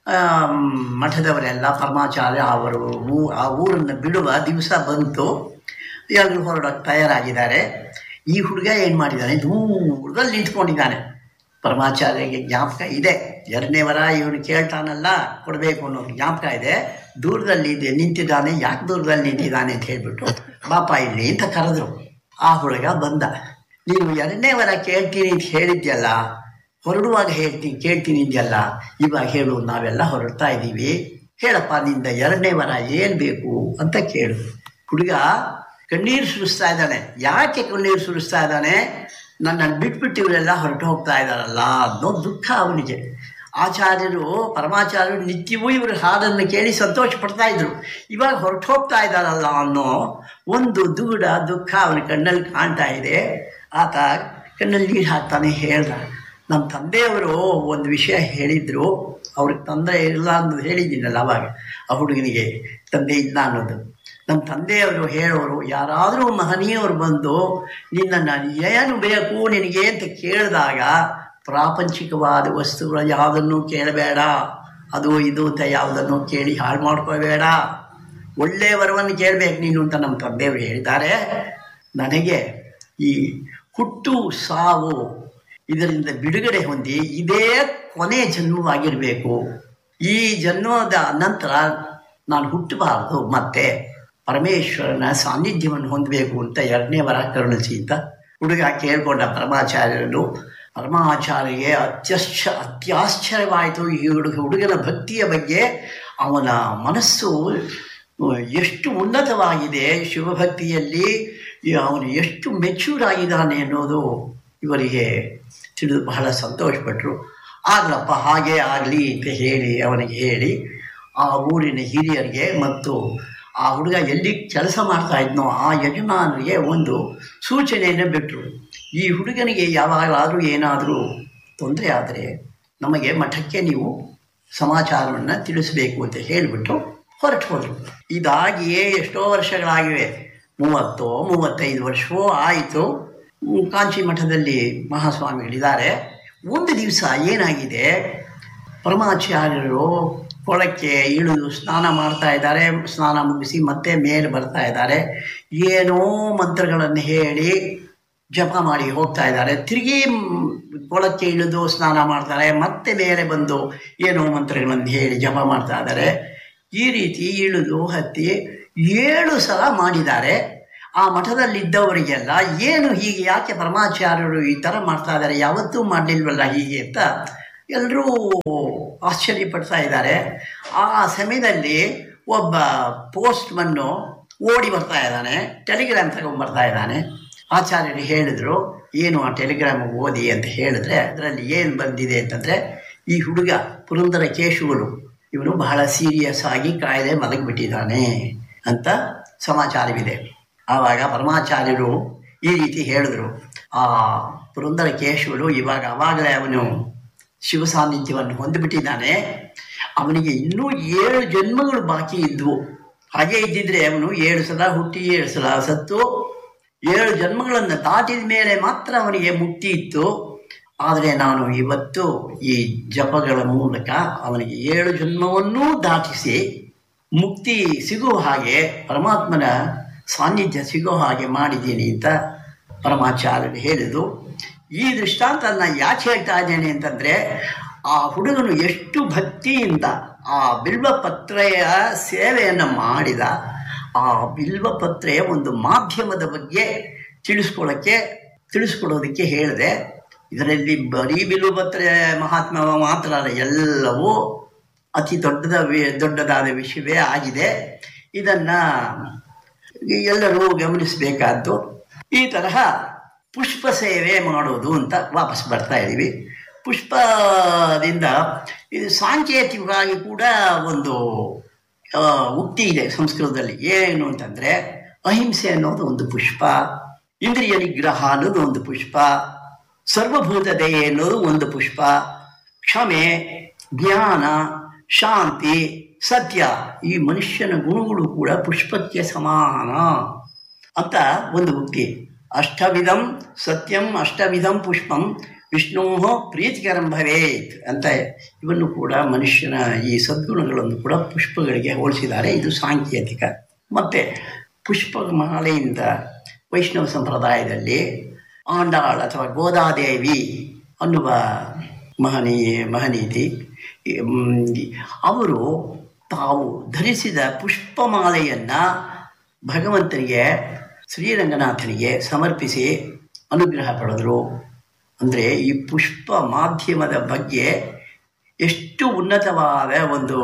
ಮಠದವರೆಲ್ಲ ಪರಮಾಚಾರ್ಯ ಅವರು ಊ- ಆ ಊರನ್ನು ಬಿಡುವ ದಿವಸ ಬಂತು ಎಲ್ಲರೂ ಹೊರಡೋಕ್ಕೆ ತಯಾರಾಗಿದ್ದಾರೆ ಈ ಹುಡುಗ ಏನು ಮಾಡಿದ್ದಾನೆ ದೂರದಲ್ಲಿ ನಿಂತ್ಕೊಂಡಿದ್ದಾನೆ ಪರಮಾಚಾರ್ಯಗೆ ಜ್ಞಾಪಕ ಇದೆ ಎರಡನೇ ವರ ಇವನು ಕೇಳ್ತಾನಲ್ಲ ಕೊಡಬೇಕು ಅನ್ನೋ ಜ್ಞಾಪಕ ಇದೆ ದೂರದಲ್ಲಿ ಇದೆ ನಿಂತಿದ್ದಾನೆ ಯಾಕೆ ದೂರದಲ್ಲಿ ನಿಂತಿದ್ದಾನೆ ಅಂತ ಹೇಳ್ಬಿಟ್ಟು ಬಾಪ ಇಲ್ಲಿ ಅಂತ ಕರೆದ್ರು ಆ ಹುಡುಗ ಬಂದ ನೀನು ಎರಡನೇ ವರ ಕೇಳ್ತೀನಿ ಅಂತ ಹೇಳಿದ್ಯಲ್ಲ ಹೊರಡುವಾಗ ಹೇಳ್ತೀನಿ ಕೇಳ್ತೀನಿ ಇದೆಯಲ್ಲ ಇವಾಗ ಹೇಳು ನಾವೆಲ್ಲ ಹೊರಡ್ತಾ ಇದ್ದೀವಿ ಹೇಳಪ್ಪ ನಿಂದ ಎರಡನೇ ವರ ಏನು ಬೇಕು ಅಂತ ಕೇಳು ಹುಡುಗ ಕಣ್ಣೀರು ಸುರಿಸ್ತಾ ಇದ್ದಾನೆ ಯಾಕೆ ಕಣ್ಣೀರು ಸುರಿಸ್ತಾ ಇದ್ದಾನೆ ನನ್ನನ್ನು ಬಿಟ್ಬಿಟ್ಟು ಇವರೆಲ್ಲ ಹೊರಟು ಹೋಗ್ತಾ ಇದ್ದಾರಲ್ಲ ಅನ್ನೋ ದುಃಖ ಅವನಿಗೆ ಆಚಾರ್ಯರು ಪರಮಾಚಾರ್ಯರು ನಿತ್ಯವೂ ಇವರು ಹಾಡನ್ನು ಕೇಳಿ ಸಂತೋಷ ಪಡ್ತಾ ಇದ್ರು ಇವಾಗ ಹೊರಟು ಹೋಗ್ತಾ ಇದ್ದಾರಲ್ಲ ಅನ್ನೋ ಒಂದು ದುಗುಡ ದುಃಖ ಅವನ ಕಣ್ಣಲ್ಲಿ ಕಾಣ್ತಾ ಇದೆ ಆತ ಕಣ್ಣಲ್ಲಿ ನೀರು ಹಾಕ್ತಾನೆ ಹೇಳ್ದ ನಮ್ಮ ತಂದೆಯವರು ಒಂದು ವಿಷಯ ಹೇಳಿದ್ರು ಅವ್ರಿಗೆ ತೊಂದರೆ ಇಲ್ಲ ಅನ್ನೋದು ಹೇಳಿದ್ದೀನಲ್ಲ ಅವಾಗ ಆ ಹುಡುಗನಿಗೆ ತಂದೆ ಇಲ್ಲ ಅನ್ನೋದು ನಮ್ಮ ತಂದೆಯವರು ಹೇಳೋರು ಯಾರಾದರೂ ಮಹನೀಯವರು ಬಂದು ನಿನ್ನನ್ನು ಏನು ಬೇಕು ನಿನಗೆ ಅಂತ ಕೇಳಿದಾಗ ಪ್ರಾಪಂಚಿಕವಾದ ವಸ್ತುಗಳು ಯಾವುದನ್ನು ಕೇಳಬೇಡ ಅದು ಇದು ಅಂತ ಯಾವುದನ್ನು ಕೇಳಿ ಹಾಳು ಮಾಡ್ಕೋಬೇಡ ಒಳ್ಳೆಯ ವರವನ್ನು ಕೇಳಬೇಕು ನೀನು ಅಂತ ನಮ್ಮ ತಂದೆಯವರು ಹೇಳಿದ್ದಾರೆ ನನಗೆ ಈ ಹುಟ್ಟು ಸಾವು ಇದರಿಂದ ಬಿಡುಗಡೆ ಹೊಂದಿ ಇದೇ ಕೊನೆಯ ಜನ್ಮವಾಗಿರಬೇಕು ಈ ಜನ್ಮದ ನಂತರ ನಾನು ಹುಟ್ಟಬಾರ್ದು ಮತ್ತೆ ಪರಮೇಶ್ವರನ ಸಾನ್ನಿಧ್ಯವನ್ನು ಹೊಂದಬೇಕು ಅಂತ ಎರಡನೇ ವರ ಕರುಣಿಸಿ ಅಂತ ಹುಡುಗ ಕೇಳ್ಕೊಂಡ ಪರಮಾಚಾರ್ಯರು ಪರಮಾಚಾರ್ಯಗೆ ಅತ್ಯಶ್ಚ ಅತ್ಯಾಶ್ಚರ್ಯವಾಯಿತು ಈ ಹುಡುಗ ಹುಡುಗನ ಭಕ್ತಿಯ ಬಗ್ಗೆ ಅವನ ಮನಸ್ಸು ಎಷ್ಟು ಉನ್ನತವಾಗಿದೆ ಶಿವಭಕ್ತಿಯಲ್ಲಿ ಈ ಅವನು ಎಷ್ಟು ಮೆಚ್ಯೂರ್ ಆಗಿದ್ದಾನೆ ಅನ್ನೋದು ಇವರಿಗೆ ತಿಳಿದು ಬಹಳ ಸಂತೋಷಪಟ್ಟರು ಆಗ್ಲಪ್ಪ ಹಾಗೆ ಆಗಲಿ ಅಂತ ಹೇಳಿ ಅವನಿಗೆ ಹೇಳಿ ಆ ಊರಿನ ಹಿರಿಯರಿಗೆ ಮತ್ತು ಆ ಹುಡುಗ ಎಲ್ಲಿ ಕೆಲಸ ಮಾಡ್ತಾ ಇದ್ನೋ ಆ ಯಜಮಾನರಿಗೆ ಒಂದು ಸೂಚನೆಯನ್ನು ಬಿಟ್ಟರು ಈ ಹುಡುಗನಿಗೆ ಯಾವಾಗಲಾದರೂ ಏನಾದರೂ ತೊಂದರೆ ಆದರೆ ನಮಗೆ ಮಠಕ್ಕೆ ನೀವು ಸಮಾಚಾರವನ್ನು ತಿಳಿಸಬೇಕು ಅಂತ ಹೇಳಿಬಿಟ್ಟು ಹೊರಟು ಹೋದರು ಇದಾಗಿಯೇ ಎಷ್ಟೋ ವರ್ಷಗಳಾಗಿವೆ ಮೂವತ್ತೋ ಮೂವತ್ತೈದು ವರ್ಷವೋ ಆಯಿತು ಹ್ಮ್, ಕಾಂಚಿ ಮಠದಲ್ಲಿ ಮಹಾಸ್ವಾಮಿಗಳಿದ್ದಾರೆ ಒಂದು ದಿವಸ ಏನಾಗಿದೆ ಪರಮಾಚಾರ್ಯರು ಕೊಳಕ್ಕೆ ಇಳಿದು ಸ್ನಾನ ಮಾಡ್ತಾ ಇದ್ದಾರೆ ಸ್ನಾನ ಮುಗಿಸಿ ಮತ್ತೆ ಮೇಲೆ ಬರ್ತಾ ಇದ್ದಾರೆ ಏನೋ ಮಂತ್ರಗಳನ್ನು ಹೇಳಿ ಜಪ ಮಾಡಿ ಹೋಗ್ತಾ ಇದ್ದಾರೆ ತಿರುಗಿ ಮ್, ಕೊಳಕ್ಕೆ ಇಳಿದು ಸ್ನಾನ ಮಾಡ್ತಾರೆ ಮತ್ತೆ ಮೇಲೆ ಬಂದು ಏನೋ ಮಂತ್ರಗಳನ್ನು ಹೇಳಿ ಜಪ ಮಾಡ್ತಾ ಇದ್ದಾರೆ ಈ ರೀತಿ ಇಳಿದು ಹತ್ತಿ ಏಳು ಸಲ ಮಾಡಿದ್ದಾರೆ ಆ ಮಠದಲ್ಲಿದ್ದವರಿಗೆಲ್ಲ ಏನು ಹೀಗೆ ಯಾಕೆ ಪರಮಾಚಾರ್ಯರು ಈ ಥರ ಮಾಡ್ತಾ ಇದ್ದಾರೆ ಯಾವತ್ತೂ ಮಾಡಲಿಲ್ವಲ್ಲ ಹೀಗೆ ಅಂತ ಎಲ್ಲರೂ ಆಶ್ಚರ್ಯಪಡ್ತಾ ಇದ್ದಾರೆ ಆ ಸಮಯದಲ್ಲಿ ಒಬ್ಬ ಪೋಸ್ಟ್ಮನ್ನು ಓಡಿ ಬರ್ತಾ ಇದ್ದಾನೆ ಟೆಲಿಗ್ರಾಮ್ ತಗೊಂಡ್ಬರ್ತಾ ಇದ್ದಾನೆ ಆಚಾರ್ಯರು ಹೇಳಿದ್ರು ಏನು ಆ ಟೆಲಿಗ್ರಾಮ್ ಓದಿ ಅಂತ ಹೇಳಿದ್ರೆ ಅದರಲ್ಲಿ ಏನು ಬಂದಿದೆ ಅಂತಂದರೆ ಈ ಹುಡುಗ ಪುರಂದರ ಕೇಶುಗಳು ಇವನು ಬಹಳ ಸೀರಿಯಸ್ ಆಗಿ ಕಾಯಿಲೆ ಮಲಗಿಬಿಟ್ಟಿದ್ದಾನೆ ಅಂತ ಸಮಾಚಾರವಿದೆ ಆವಾಗ ಪರಮಾಚಾರ್ಯರು ಈ ರೀತಿ ಹೇಳಿದ್ರು ಆ ಪುರಂದರ ಕೇಶುಗಳು ಇವಾಗ ಅವಾಗಲೇ ಅವನು ಶಿವ ಸಾನ್ನಿಧ್ಯವನ್ನು ಹೊಂದಿಬಿಟ್ಟಿದ್ದಾನೆ ಅವನಿಗೆ ಇನ್ನೂ ಏಳು ಜನ್ಮಗಳು ಬಾಕಿ ಇದ್ವು ಹಾಗೆ ಇದ್ದಿದ್ರೆ ಅವನು ಏಳು ಸಲ ಹುಟ್ಟಿ ಏಳು ಸಲ ಸತ್ತು ಏಳು ಜನ್ಮಗಳನ್ನು ದಾಟಿದ ಮೇಲೆ ಮಾತ್ರ ಅವನಿಗೆ ಮುಕ್ತಿ ಇತ್ತು ಆದರೆ ನಾನು ಇವತ್ತು ಈ ಜಪಗಳ ಮೂಲಕ ಅವನಿಗೆ ಏಳು ಜನ್ಮವನ್ನೂ ದಾಟಿಸಿ ಮುಕ್ತಿ ಸಿಗುವ ಹಾಗೆ ಪರಮಾತ್ಮನ ಸಾನ್ನಿಧ್ಯ ಸಿಗೋ ಹಾಗೆ ಮಾಡಿದ್ದೀನಿ ಅಂತ ಪರಮಾಚಾರ್ಯರು ಹೇಳಿದರು ಈ ದೃಷ್ಟಾಂತನ ಯಾಕೆ ಹೇಳ್ತಾ ಇದ್ದೇನೆ ಅಂತಂದರೆ ಆ ಹುಡುಗನು ಎಷ್ಟು ಭಕ್ತಿಯಿಂದ ಆ ಬಿಲ್ವಪತ್ರೆಯ ಸೇವೆಯನ್ನು ಮಾಡಿದ ಆ ಬಿಲ್ವಪತ್ರೆಯ ಒಂದು ಮಾಧ್ಯಮದ ಬಗ್ಗೆ ತಿಳಿಸ್ಕೊಳ್ಳೋಕ್ಕೆ ತಿಳಿಸ್ಕೊಡೋದಕ್ಕೆ ಹೇಳಿದೆ ಇದರಲ್ಲಿ ಬರೀ ಬಿಲ್ವಪತ್ರೆ ಮಹಾತ್ಮ ಮಾತ್ರ ಅಲ್ಲ ಎಲ್ಲವೂ ಅತಿ ದೊಡ್ಡದ ವಿ- ದೊಡ್ಡದಾದ ವಿಷಯವೇ ಆಗಿದೆ ಇದನ್ನು ಎಲ್ಲರೂ ಗಮನಿಸಬೇಕಾದ್ದು ಈ ತರಹ ಪುಷ್ಪ ಸೇವೆ ಮಾಡೋದು ಅಂತ ವಾಪಸ್ ಬರ್ತಾ ಇದ್ದೀವಿ ಪುಷ್ಪದಿಂದ ಇದು ಸಾಂಕೇತಿಕವಾಗಿ ಕೂಡ ಒಂದು ಆ, ಉಕ್ತಿ ಇದೆ ಸಂಸ್ಕೃತದಲ್ಲಿ ಏನು ಅಂತಂದರೆ ಅಹಿಂಸೆ ಅನ್ನೋದು ಒಂದು ಪುಷ್ಪ ಇಂದ್ರಿಯ ನಿಗ್ರಹ ಅನ್ನೋದು ಒಂದು ಪುಷ್ಪ ಸರ್ವಭೂತ ದಯೆ ಅನ್ನೋದು ಒಂದು ಪುಷ್ಪ ಕ್ಷಮೆ ಜ್ಞಾನ ಶಾಂತಿ ಸತ್ಯ ಈ ಮನುಷ್ಯನ ಗುಣಗಳು ಕೂಡ ಪುಷ್ಪಕ್ಕೆ ಸಮಾನ ಅಂತ ಒಂದು ಉಕ್ತಿ ಅಷ್ಟವಿಧಂ ಸತ್ಯಂ ಅಷ್ಟವಿಧಂ ಪುಷ್ಪಂ ವಿಷ್ಣೋ ಪ್ರೀತಿಕರಂ ಭವೇತ್ ಅಂತ ಇವನ್ನು ಕೂಡ ಮನುಷ್ಯನ ಈ ಸದ್ಗುಣಗಳನ್ನು ಕೂಡ ಪುಷ್ಪಗಳಿಗೆ ಹೋಲಿಸಿದ್ದಾರೆ ಇದು ಸಾಂಕೇತಿಕ ಮತ್ತು ಪುಷ್ಪ ಮಾಲೆಯಿಂದ ವೈಷ್ಣವ ಸಂಪ್ರದಾಯದಲ್ಲಿ ಆಂಡಾಳ್ ಅಥವಾ ಗೋದಾದೇವಿ ಅನ್ನುವ ಮಹನೀ ಮಹನೀತಿ ಮ್, ಅವರು ತಾವು ಧರಿಸಿದ ಪುಷ್ಪಮಾಲೆಯನ್ನು ಭಗವಂತನಿಗೆ ಶ್ರೀರಂಗನಾಥನಿಗೆ ಸಮರ್ಪಿಸಿ ಅನುಗ್ರಹ ಪಡೆದರು ಅಂದರೆ ಈ ಪುಷ್ಪ ಮಾಧ್ಯಮದ ಬಗ್ಗೆ ಎಷ್ಟು ಉನ್ನತವಾದ ಒಂದು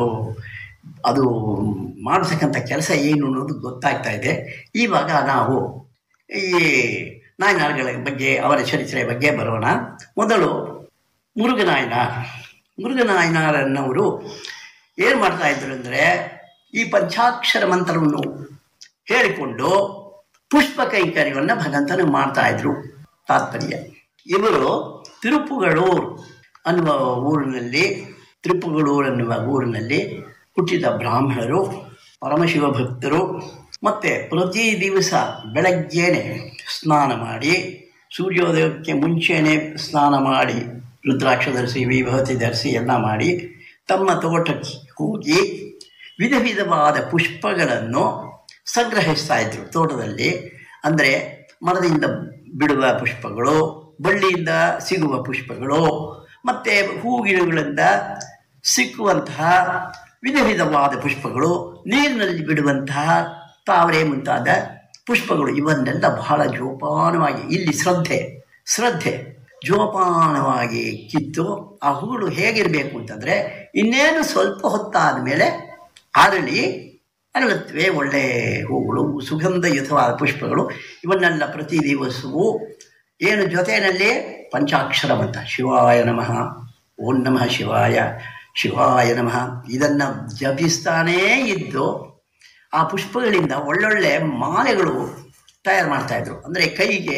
ಅದು ಮಾಡತಕ್ಕಂಥ ಕೆಲಸ ಏನು ಅನ್ನೋದು ಗೊತ್ತಾಗ್ತಾ ಇದೆ ಇವಾಗ ನಾವು ಈ ನಾಯನಾರ್ಗಳ ಬಗ್ಗೆ ಅವರ ಚರಿತ್ರೆ ಬಗ್ಗೆ ಬರೋಣ ಮೊದಲು ಮುರುಗನಾಯನಾರ್ ಮುರುಗನಾಯನಾರನ್ನವರು ಏನು ಮಾಡ್ತಾ ಇದ್ರು ಅಂದರೆ ಈ ಪಂಚಾಕ್ಷರ ಮಂತ್ರವನ್ನು ಹೇಳಿಕೊಂಡು ಪುಷ್ಪ ಕೈಂಕರ್ಯವನ್ನು ಭಗವಂತನ ಮಾಡ್ತಾ ಇದ್ರು ತಾತ್ಪರ್ಯ ಇವರು ತಿರುಪುಗಳೂರು ಅನ್ನುವ ಊರಿನಲ್ಲಿ ತಿರುಪುಗಳೂರು ಅನ್ನುವ ಊರಿನಲ್ಲಿ ಹುಟ್ಟಿದ ಬ್ರಾಹ್ಮಣರು ಪರಮಶಿವ ಭಕ್ತರು ಮತ್ತು ಪ್ರತಿ ದಿವಸ ಬೆಳಗ್ಗೆನೆ ಸ್ನಾನ ಮಾಡಿ ಸೂರ್ಯೋದಯಕ್ಕೆ ಮುಂಚೆನೆ ಸ್ನಾನ ಮಾಡಿ ರುದ್ರಾಕ್ಷ ಧರಿಸಿ ವಿಭೂತಿ ಧರಿಸಿ ಎಲ್ಲ ಮಾಡಿ ತಮ್ಮ ತೋಟಕ್ಕೆ ಹೋಗಿ ವಿಧ ವಿಧವಾದ ಪುಷ್ಪಗಳನ್ನು ಸಂಗ್ರಹಿಸ್ತಾ ಇದ್ರು ತೋಟದಲ್ಲಿ ಅಂದರೆ ಮರದಿಂದ ಬಿಡುವ ಪುಷ್ಪಗಳು ಬಳ್ಳಿಯಿಂದ ಸಿಗುವ ಪುಷ್ಪಗಳು ಮತ್ತು ಹೂಗಿಡಗಳಿಂದ ಸಿಕ್ಕುವಂತಹ ವಿಧ ವಿಧವಾದ ಪುಷ್ಪಗಳು ನೀರಿನಲ್ಲಿ ಬಿಡುವಂತಹ ತಾವರೆ ಮುಂತಾದ ಪುಷ್ಪಗಳು ಇವನ್ನೆಲ್ಲ ಬಹಳ ಜೋಪಾನವಾಗಿ ಇಲ್ಲಿ ಶ್ರದ್ಧೆ ಶ್ರದ್ಧೆ ಜೋಪಾನವಾಗಿ ಕಿತ್ತು ಆ ಹೂಗಳು ಹೇಗಿರಬೇಕು ಅಂತಂದರೆ ಇನ್ನೇನು ಸ್ವಲ್ಪ ಹೊತ್ತಾದ ಮೇಲೆ ಅರಳಿ ಅರಳುತ್ತವೆ ಒಳ್ಳೆ ಹೂಗಳು ಸುಗಂಧಯುತವಾದ ಪುಷ್ಪಗಳು ಇವನ್ನೆಲ್ಲ ಪ್ರತಿ ದಿವಸವೂ ಏನು ಜೊತೆಯಲ್ಲಿ ಪಂಚಾಕ್ಷರ ಮಂತ್ರ ಶಿವಾಯ ನಮಃ ಓಂ ನಮಃ ಶಿವಾಯ ಶಿವಾಯ ನಮಃ ಇದನ್ನು ಜಪಿಸ್ತಾನೇ ಇದ್ದು ಆ ಪುಷ್ಪಗಳಿಂದ ಒಳ್ಳೊಳ್ಳೆ ಮಾಲೆಗಳು ತಯಾರು ಮಾಡ್ತಾ ಇದ್ರು ಅಂದರೆ ಕೈಗೆ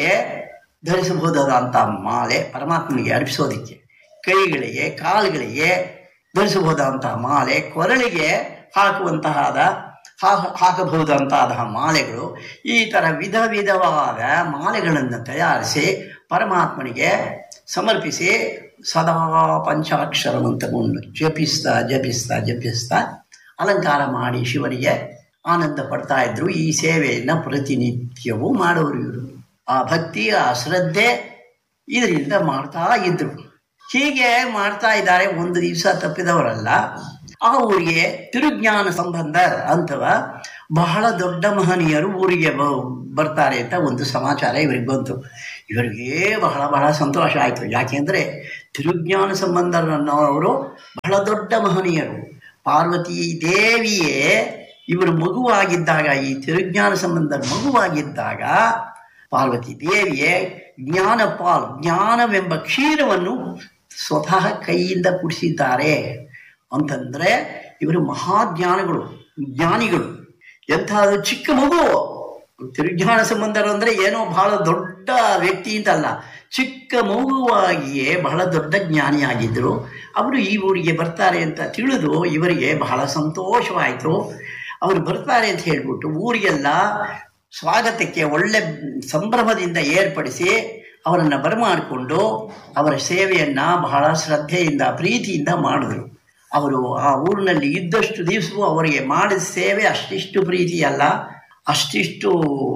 ಧರಿಸಬಹುದಾದಂಥ ಮಾಲೆ ಪರಮಾತ್ಮನಿಗೆ ಅರ್ಪಿಸೋದಕ್ಕೆ ಕೈಗಳಿಗೆ ಕಾಲುಗಳಿಗೆ ಧರಿಸಬಹುದಾದಂತಹ ಮಾಲೆ ಕೊರಳಿಗೆ ಹಾಕುವಂತಹದ ಹಾ- ಹಾಕಬಹುದಂತಹ ಮಾಲೆಗಳು ಈ ಥರ ವಿಧ ವಿಧವಾದ ಮಾಲೆಗಳನ್ನು ತಯಾರಿಸಿ ಪರಮಾತ್ಮನಿಗೆ ಸಮರ್ಪಿಸಿ ಸದಾ ಪಂಚಾಕ್ಷರ ಮಂತ್ರವನ್ನು ಜಪಿಸ್ತಾ ಜಪಿಸ್ತಾ ಜಪಿಸ್ತಾ ಅಲಂಕಾರ ಮಾಡಿ ಶಿವನಿಗೆ ಆನಂದ ಪಡ್ತಾ ಇದ್ರು ಈ ಸೇವೆಯನ್ನು ಪ್ರತಿನಿತ್ಯವೂ ಮಾಡೋರು ಇವರು ಆ ಭಕ್ತಿ ಆ ಶ್ರದ್ಧೆ ಇದರಿಂದ ಮಾಡ್ತಾ ಇದ್ರು ಹೀಗೆ ಮಾಡ್ತಾ ಇದ್ದಾರೆ ಒಂದು ದಿವಸ ತಪ್ಪಿದವರಲ್ಲ ಆ ಊರಿಗೆ ತಿರುಜ್ಞಾನ ಸಂಬಂಧ ಅಂತವ ಬಹಳ ದೊಡ್ಡ ಮಹನೀಯರು ಊರಿಗೆ ಬ- ಬರ್ತಾರೆ ಅಂತ ಒಂದು ಸಮಾಚಾರ ಇವರಿಗೆ ಬಂತು ಇವರಿಗೆ ಬಹಳ ಬಹಳ ಸಂತೋಷ ಆಯಿತು ಯಾಕೆಂದರೆ ತಿರುಜ್ಞಾನ ಸಂಬಂಧರನ್ನವರು ಬಹಳ ದೊಡ್ಡ ಮಹನೀಯರು ಪಾರ್ವತಿ ದೇವಿಯೇ ಇವರು ಮಗುವಾಗಿದ್ದಾಗ ಈ ತಿರುಜ್ಞಾನ ಸಂಬಂಧ ಮಗುವಾಗಿದ್ದಾಗ ಪಾರ್ವತಿ ದೇವಿಯೇ ಜ್ಞಾನಪಾಲ್ ಜ್ಞಾನವೆಂಬ ಕ್ಷೀರವನ್ನು ಸ್ವತಃ ಕೈಯಿಂದ ಕುಡಿಸಿದ್ದಾರೆ ಅಂತಂದ್ರೆ ಇವರು ಮಹಾಜ್ಞಾನಿಗಳು ಜ್ಞಾನಿಗಳು ಎಂಥದ್ದು ಚಿಕ್ಕ ಮಗು ತಿರುಜ್ಞಾನ ಸಂಬಂಧರು ಅಂದ್ರೆ ಏನೋ ಬಹಳ ದೊಡ್ಡ ವ್ಯಕ್ತಿ ಅಂತಲ್ಲ ಚಿಕ್ಕ ಮಗುವಾಗಿಯೇ ಬಹಳ ದೊಡ್ಡ ಜ್ಞಾನಿಯಾಗಿದ್ದರು ಅವರು ಈ ಊರಿಗೆ ಬರ್ತಾರೆ ಅಂತ ತಿಳಿದು ಇವರಿಗೆ ಬಹಳ ಸಂತೋಷವಾಯಿತು ಅವರು ಬರ್ತಾರೆ ಅಂತ ಹೇಳ್ಬಿಟ್ಟು ಊರಿಗೆಲ್ಲ ಸ್ವಾಗತಕ್ಕೆ ಒಳ್ಳೆ ಸಂಭ್ರಮದಿಂದ ಏರ್ಪಡಿಸಿ ಅವರನ್ನು ಬರಮಾಡಿಕೊಂಡು ಅವರ ಸೇವೆಯನ್ನ ಬಹಳ ಶ್ರದ್ಧೆಯಿಂದ ಪ್ರೀತಿಯಿಂದ ಮಾಡಿದ್ರು ಅವರು ಆ ಊರಿನಲ್ಲಿ ಇದ್ದಷ್ಟು ದಿವಸವೂ ಅವರಿಗೆ ಮಾಡಿದ ಸೇವೆ ಅಷ್ಟಿಷ್ಟು ಪ್ರೀತಿ ಅಲ್ಲ ಅಷ್ಟಿಷ್ಟು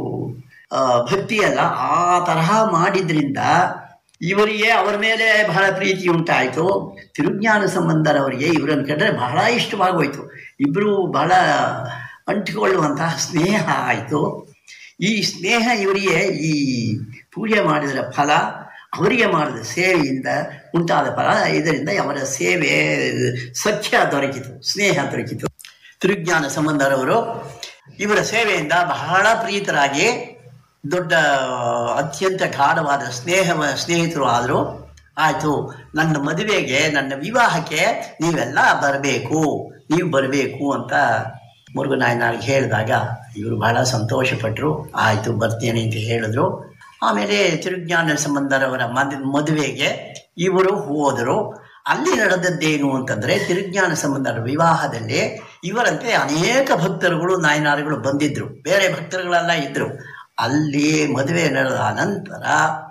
ಆ, ಭಕ್ತಿ ಅಲ್ಲ ಆ ತರಹ ಮಾಡಿದ್ರಿಂದ ಇವರಿಗೆ ಅವರ ಮೇಲೆ ಬಹಳ ಪ್ರೀತಿ ಉಂಟಾಯಿತು ತಿರುಜ್ಞಾನ ಸಂಬಂಧರವರಿಗೆ ಇವರನ್ನು ಕಂಡ್ರೆ ಬಹಳ ಇಷ್ಟವಾಗೋಯ್ತು ಇಬ್ಬರು ಬಹಳ ಅಂಟಿಕೊಳ್ಳುವಂತಹ ಸ್ನೇಹ ಆಯಿತು ಈ ಸ್ನೇಹ ಇವರಿಗೆ ಈ ಪೂಜೆ ಮಾಡಿದ ಫಲ ಅವರಿಗೆ ಮಾಡಿದ ಸೇವೆಯಿಂದ ಉಂಟಾದ ಫಲ ಇದರಿಂದ ಅವರ ಸೇವೆ ಸಖ್ಯ ದೊರಕಿತು ಸ್ನೇಹ ದೊರಕಿತು ತಿರುಜ್ಞಾನ ಸಂಬಂಧರವರು ಇವರ ಸೇವೆಯಿಂದ ಬಹಳ ಪ್ರೀತರಾಗಿ ದೊಡ್ಡ ಅತ್ಯಂತ ಗಾಢವಾದ ಸ್ನೇಹ ಸ್ನೇಹಿತರು ಆದರು ಆಯಿತು ನನ್ನ ಮದುವೆಗೆ ನನ್ನ ವಿವಾಹಕ್ಕೆ ನೀವೆಲ್ಲ ಬರಬೇಕು ನೀವು ಬರಬೇಕು ಅಂತ ಮುರುಘನಾಯನಾರಿಗೆ ಹೇಳಿದಾಗ ಇವರು ಬಹಳ ಸಂತೋಷಪಟ್ಟರು ಆಯಿತು ಬರ್ತೇನೆ ಅಂತ ಹೇಳಿದ್ರು ಆಮೇಲೆ ತಿರುಜ್ಞಾನ ಸಂಬಂಧರವರ ಮದ್ ಮದುವೆಗೆ ಇವರು ಹೋದರು ಅಲ್ಲಿ ನಡೆದದ್ದೇನು ಅಂತಂದ್ರೆ ತಿರುಜ್ಞಾನ ಸಂಬಂಧರ ವಿವಾಹದಲ್ಲಿ ಇವರಂತೆ ಅನೇಕ ಭಕ್ತರುಗಳು ನಾಯನಾರುಗಳು ಬಂದಿದ್ರು ಬೇರೆ ಭಕ್ತರುಗಳೆಲ್ಲ ಇದ್ರು ಅಲ್ಲಿ ಮದುವೆ ನಡೆದ ನಂತರ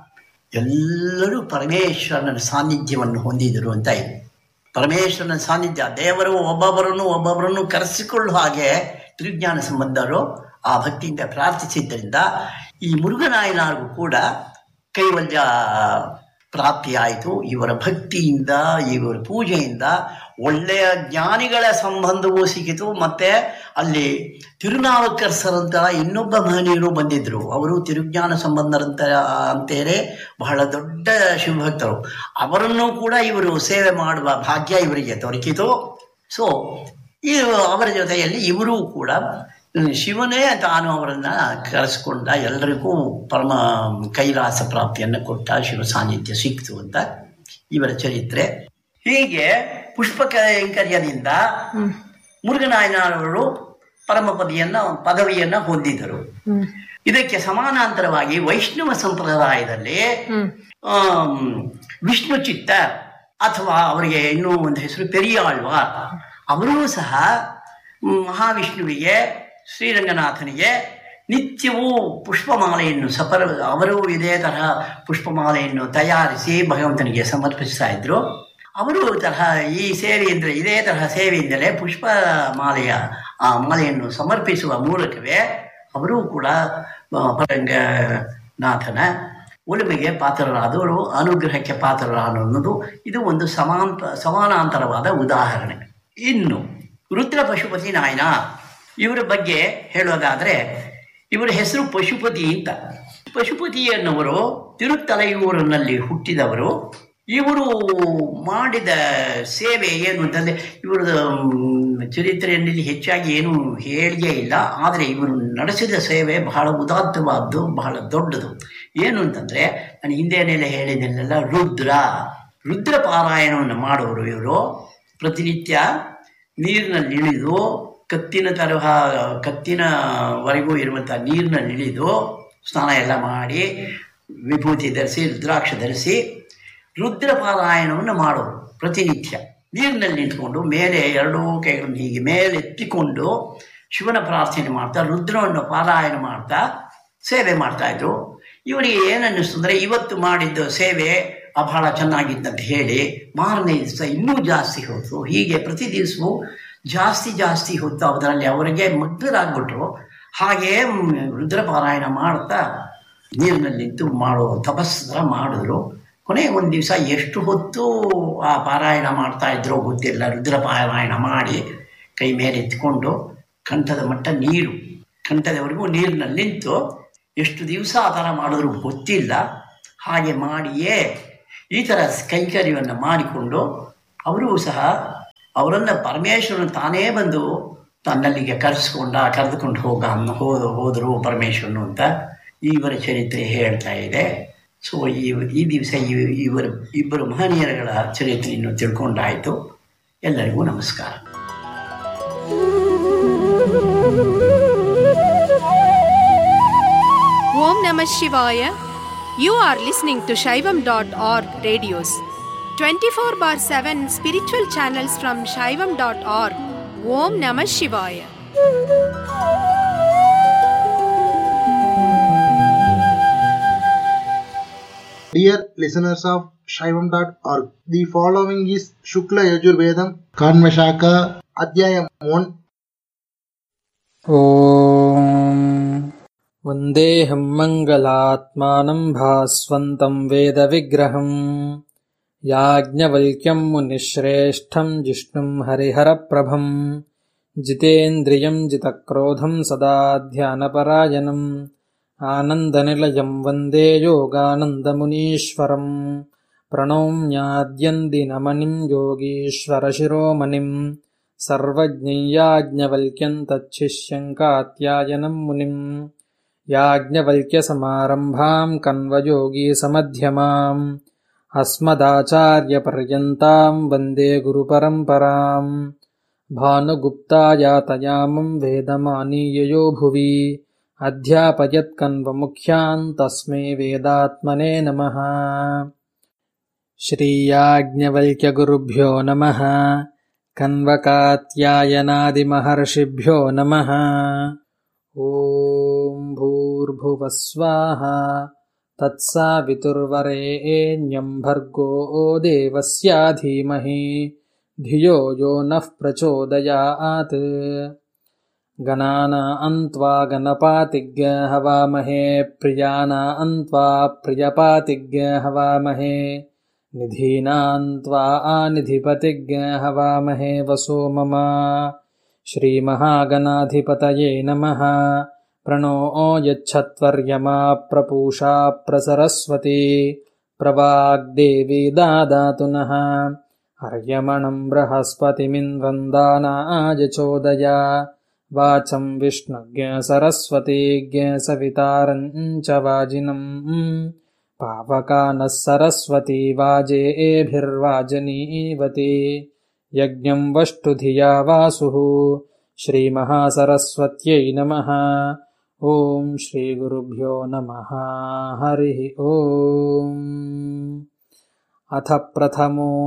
ಎಲ್ಲರೂ ಪರಮೇಶ್ವರನ ಸಾನ್ನಿಧ್ಯವನ್ನು ಹೊಂದಿದರು ಅಂತ ಇದೆ ಪರಮೇಶ್ವರನ ಸಾನ್ನಿಧ್ಯ ದೇವರು ಒಬ್ಬೊಬ್ಬರನ್ನು ಒಬ್ಬೊಬ್ಬರನ್ನು ಕರೆಸಿಕೊಳ್ಳುವ ಹಾಗೆ ತ್ರಿಜ್ಞಾನ ಸಂಬಂಧರು ಆ ಭಕ್ತಿಯಿಂದ ಪ್ರಾರ್ಥಿಸಿದ್ದರಿಂದ ಈ ಮುರುಘನಾಯನಾರ್ಗೂ ಕೂಡ ಕೈವಲ್ಯ ಪ್ರಾಪ್ತಿಯಾಯಿತು ಇವರ ಭಕ್ತಿಯಿಂದ ಇವರ ಪೂಜೆಯಿಂದ ಒಳ್ಳೆಯ ಜ್ಞಾನಿಗಳ ಸಂಬಂಧವೂ ಸಿಕ್ಕಿತು ಮತ್ತೆ ಅಲ್ಲಿ ತಿರುನಾವಕ್ಕರ್ಸರಂತ ಇನ್ನೊಬ್ಬ ಮಹನೀಯರು ಬಂದಿದ್ರು ಅವರು ತಿರುಜ್ಞಾನ ಸಂಬಂಧರಂತ ಅಂತೇನೆ ಬಹಳ ದೊಡ್ಡ ಶಿವಭಕ್ತರು ಅವರನ್ನು ಕೂಡ ಇವರು ಸೇವೆ ಮಾಡುವ ಭಾಗ್ಯ ಇವರಿಗೆ ದೊರಕಿತು ಸೊ ಈ ಅವರ ಜೊತೆಯಲ್ಲಿ ಇವರೂ ಕೂಡ ಶಿವನೇ ತಾನು ಅವರನ್ನ ಕರೆಸ್ಕೊಂಡ ಎಲ್ಲರಿಗೂ ಪರಮ ಕೈಲಾಸ ಪ್ರಾಪ್ತಿಯನ್ನು ಕೊಟ್ಟ ಶಿವ ಸಾನ್ನಿಧ್ಯ ಸಿಕ್ತು ಅಂತ ಇವರ ಚರಿತ್ರೆ ಹೀಗೆ ಪುಷ್ಪ ಕೈಂಕರ್ಯದಿಂದ ಮುರುಘನಾಯನವರು ಪರಮ ಪದಿಯನ್ನ ಪದವಿಯನ್ನ ಹೊಂದಿದರು ಇದಕ್ಕೆ ಸಮಾನಾಂತರವಾಗಿ ವೈಷ್ಣವ ಸಂಪ್ರದಾಯದಲ್ಲಿ ಆಮ್, ವಿಷ್ಣು ಚಿತ್ತ ಅಥವಾ ಅವರಿಗೆ ಇನ್ನೂ ಒಂದು ಹೆಸರು ಪೆರಿಯಾಳ್ವಾರ್ ಅವರೂ ಸಹ ಮ್, ಮಹಾವಿಷ್ಣುವಿಗೆ ಶ್ರೀರಂಗನಾಥನಿಗೆ ನಿತ್ಯವೂ ಪುಷ್ಪಮಾಲೆಯನ್ನು ಸಫಲ ಅವರು ಇದೇ ತರಹ ಪುಷ್ಪಮಾಲೆಯನ್ನು ತಯಾರಿಸಿ ಭಗವಂತನಿಗೆ ಸಮರ್ಪಿಸ್ತಾ ಇದ್ರು ಅವರು ತರಹ ಈ ಸೇವೆಯಿಂದ ಇದೇ ತರಹ ಸೇವೆಯಿಂದಲೇ ಪುಷ್ಪ ಮಾಲೆಯ ಆ ಮಾಲೆಯನ್ನು ಸಮರ್ಪಿಸುವ ಮೂಲಕವೇ ಅವರೂ ಕೂಡ ಆ, ಪರಂಗನಾಥನ ಒಲುಮೆಗೆ ಪಾತ್ರರಾದವರು ಅನುಗ್ರಹಕ್ಕೆ ಪಾತ್ರರಾದ ಅನ್ನೋದು ಇದು ಒಂದು ಸಮಾಂತ ಸಮಾನಾಂತರವಾದ ಉದಾಹರಣೆ ಇನ್ನು ರುದ್ರ ಪಶುಪತಿ ನಾಯನ ಇವರ ಬಗ್ಗೆ ಹೇಳೋದಾದ್ರೆ ಇವರ ಹೆಸರು ಪಶುಪತಿ ಅಂತ ಪಶುಪತಿ ಎನ್ನುವರು ತಿರುತ್ತಲೆಯೂರಿನಲ್ಲಿ ಹುಟ್ಟಿದವರು ಇವರು ಮಾಡಿದ ಸೇವೆ ಏನು ಅಂತಂದರೆ ಇವ್ರದ್ದು ಮ್, ಚರಿತ್ರೆಯಲ್ಲಿ ಹೆಚ್ಚಾಗಿ ಏನು ಹೇಳಿಯೇ ಇಲ್ಲ ಆದರೆ ಇವರು ನಡೆಸಿದ ಸೇವೆ ಬಹಳ ಉದಾತ್ತವಾದ್ದು ಬಹಳ ದೊಡ್ಡದು ಏನು ಅಂತಂದರೆ ನಾನು ಹಿಂದೆನೆಲ್ಲ ಹೇಳಿದ್ದೆಲ್ಲ ರುದ್ರ ರುದ್ರ ಪಾರಾಯಣವನ್ನು ಮಾಡೋರು ಇವರು ಪ್ರತಿನಿತ್ಯ ನೀರಿನಲ್ಲಿ ಇಳಿದು ಕತ್ತಿನ ತರಹ ಕತ್ತಿನವರೆಗೂ ಇರುವಂಥ ನೀರಿನಲ್ಲಿ ಇಳಿದು ಸ್ನಾನ ಎಲ್ಲ ಮಾಡಿ ವಿಭೂತಿ ಧರಿಸಿ ರುದ್ರಾಕ್ಷ ಧರಿಸಿ ರುದ್ರ ಪಾರಾಯಣವನ್ನು ಮಾಡೋರು ಪ್ರತಿನಿತ್ಯ ನೀರಿನಲ್ಲಿ ನಿಂತ್ಕೊಂಡು ಮೇಲೆ ಎರಡೂ ಕೈಗಳನ್ನು ಹೀಗೆ ಮೇಲೆ ಎತ್ತಿಕೊಂಡು ಶಿವನ ಪ್ರಾರ್ಥನೆ ಮಾಡ್ತಾ ರುದ್ರವನ್ನು ಪಾರಾಯಣ ಮಾಡ್ತಾ ಸೇವೆ ಮಾಡ್ತಾಯಿದ್ರು ಇವರಿಗೆ ಏನನ್ನಿಸ್ತು ಅಂದರೆ ಇವತ್ತು ಮಾಡಿದ್ದು ಸೇವೆ ಆ ಬಹಳ ಚೆನ್ನಾಗಿತ್ತಂತ ಹೇಳಿ ಮಾರನೇ ದಿವಸ ಇನ್ನೂ ಜಾಸ್ತಿ ಹೊತ್ತು ಹೀಗೆ ಪ್ರತಿ ದಿವಸವೂ ಜಾಸ್ತಿ ಜಾಸ್ತಿ ಹೊತ್ತು ಅದರಲ್ಲಿ ಅವರಿಗೆ ಮಗ್ನರಾಗ್ಬಿಟ್ರು ಹಾಗೇ ಮ್, ರುದ್ರ ಪಾರಾಯಣ ಮಾಡ್ತಾ ನೀರಿನಲ್ಲಿ ನಿಂತು ಮಾಡೋ ತಪಸ್ಸರ ಮಾಡಿದ್ರು ಕೊನೆಗೆ ಒಂದು ದಿವಸ ಎಷ್ಟು ಹೊತ್ತು ಆ ಪಾರಾಯಣ ಮಾಡ್ತಾ ಇದ್ರೋ ಗೊತ್ತಿಲ್ಲ ರುದ್ರ ಪಾರಾಯಣ ಮಾಡಿ ಕೈ ಮೇಲೆ ಎತ್ಕೊಂಡು ಕಂಠದ ಮಟ್ಟ ನೀರು ಕಂಠದವರೆಗೂ ನೀರಿನಲ್ಲಿ ನಿಂತು ಎಷ್ಟು ದಿವಸ ಆ ಥರ ಮಾಡಿದ್ರು ಗೊತ್ತಿಲ್ಲ ಹಾಗೆ ಮಾಡಿಯೇ ಈ ಥರ ಕೈಂಕರ್ಯವನ್ನು ಮಾಡಿಕೊಂಡು ಅವರೂ ಸಹ ಅವರನ್ನು ಪರಮೇಶ್ವರನ ತಾನೇ ಬಂದು ತನ್ನಲ್ಲಿಗೆ ಕರೆಸ್ಕೊಂಡ ಕರೆದುಕೊಂಡು ಹೋಗ ಅನ್ನೋ ಹೋದ ಹೋದರು ಪರಮೇಶ್ವರನು ಅಂತ ಇವರ ಚರಿತ್ರೆ ಹೇಳ್ತಾ ಇದೆ ಸೊ ಈ ಈ ದಿವಸ ಇವ- ಇವರ ಇಬ್ಬರು ಮಹನೀಯರುಗಳ ಚರಿತ್ರೆಯನ್ನು ತಿಳ್ಕೊಂಡಾಯಿತು ಎಲ್ಲರಿಗೂ ನಮಸ್ಕಾರ Om Namah Shivaya. You are listening to Shaivam.org radios. 24 bar 7 spiritual channels from Shaivam.org. Om Namah Shivaya. Dear listeners of Shaivam.org, the following is Shukla Yajurvedam Kanvashaka Adhyayam 1 ॐ वन्देऽहं मङ्गलात्मानं भास्वन्तं वेदविग्रहम् याज्ञवल्क्यं मुनिश्रेष्ठं जिष्णुं हरिहरप्रभम् जितेन्द्रियं जितक्रोधं सदा ध्यानपरायणम् आनन्दनिलयं वन्दे योगानन्दमुनीश्वरम् प्रणौम्याद्यन्दिनमणिं योगीश्वरशिरोमणिम् सर्वज्ञैयाज्ञवल्क्यं तच्छिष्यं कात्यायनं मुनिम् याज्ञवल्क्यसमारम्भां कन्वयोगीसमध्यमाम् अस्मदाचार्यपर्यन्तां वन्दे गुरुपरम्पराम् भानुगुप्तायातयामं वेदमानीययो भुवि अध्यापयत्कन्वमुख्यान् तस्मै वेदात्मने नमः श्रीयाज्ञवल्क्यगुरुभ्यो नमः कन्वकात्यायनादिमहर्षिभ्यो नमः ॐ भूर्भुवः स्वाहा तत्सावितुर्वरेण्यं भर्गो देवस्य धीमहि धियो यो नः प्रचोदयात् गणाना अन्त्वा गणपातिज्ञ हवामहे प्रियाना अन्त्वा प्रियपातिज्ञ हवामहे निधीनान्त्वा आनिधिपतिज्ञ हवामहे वसो मम श्रीमहागणाधिपतये नमः प्रणो यच्छत्वर्यमा प्रपूषा प्रसरस्वती प्रवाग्देवी दादातु नः हर्यमणं बृहस्पतिमिन्द्रन्दानाय चोदय वाचं विष्णुज्ञ सरस्वतीज्ञ सवितारं च वाजिनम् पावकानः सरस्वती वाजेभिर्वाजनीवती यज्ञं वष्टुधिया वासुः श्रीमहासरस्वत्यै नमः ॐ श्रीगुरुभ्यो नमः हरिः ॐ अथ प्रथमो